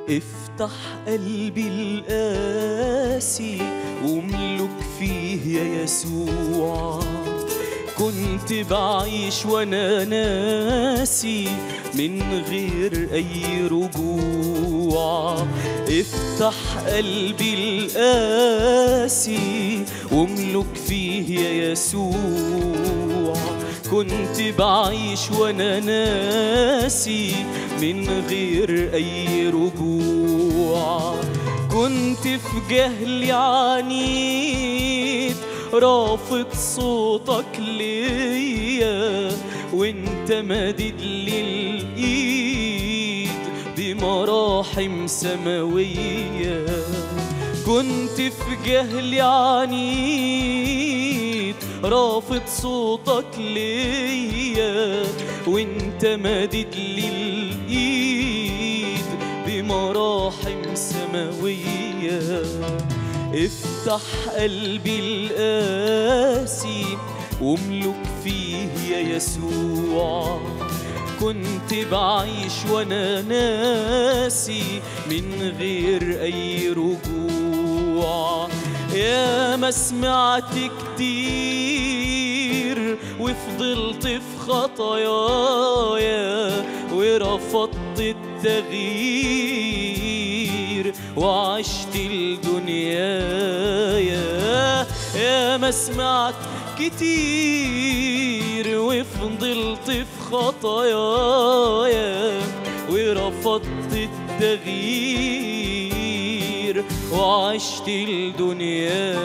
افتح قلبي القاسي واملك فيه يا يسوع كنت بعيش وانا ناسي من غير اي رجوع افتح قلبي القاسي واملك فيه يا يسوع كنت بعيش وانا ناسي من غير اي رجوع كنت في جهلي عنيد رافض صوتك ليا وانت مدد لي الايد بمراحم سماويه كنت في جهلي عنيد رافض صوتك ليا وانت مدد لي الايد بمراحم سماويه افتح قلبي القاسي واملك فيه يا يسوع كنت بعيش وانا ناسي من غير اي رجوع يا ما سمعت كتير وفضلت في خطايايا ورفضت التغيير وعشت الدنيا يا ما سمعت كتير وفضلت في خطايايا ورفضت التغيير وعشت الدنيا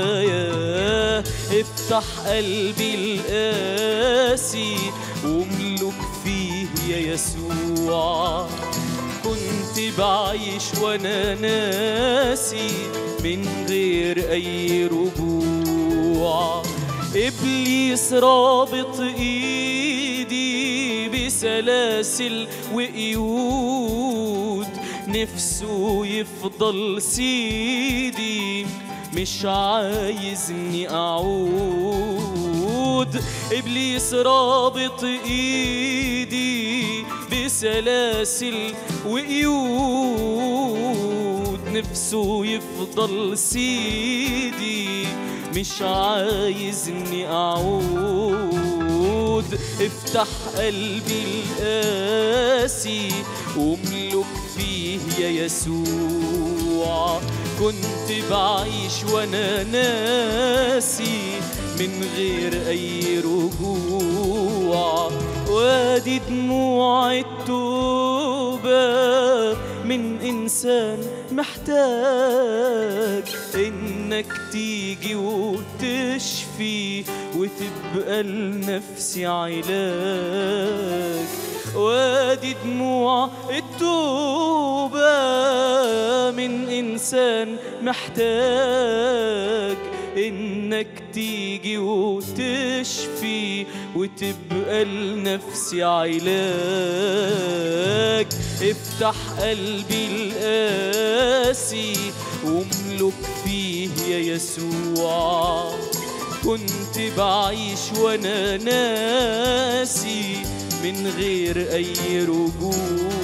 افتح قلبي القاسي واملك فيه يا يسوع كنت بعيش وانا ناسي من غير اي رجوع ابليس رابط ايدي بسلاسل وقيود نفسه يفضل سيدي مش عايزني اعود ابليس رابط ايدي بسلاسل وقيود نفسه يفضل سيدي مش عايزني اعود افتح قلبي القاسي واملك فيه يا يسوع كنت بعيش وانا ناسي من غير اي رجوع وادي دموع التوبة من إنسان محتاج إنك تيجي وتشفي وتبقى لنفسي علاج وادي دموع التوبة من إنسان محتاج إنك تيجي وتشفي وتبقى لنفسي علاج افتح قلبي القاسي واملك فيه يا يسوع كنت بعيش وانا ناسي من غير اي رجوع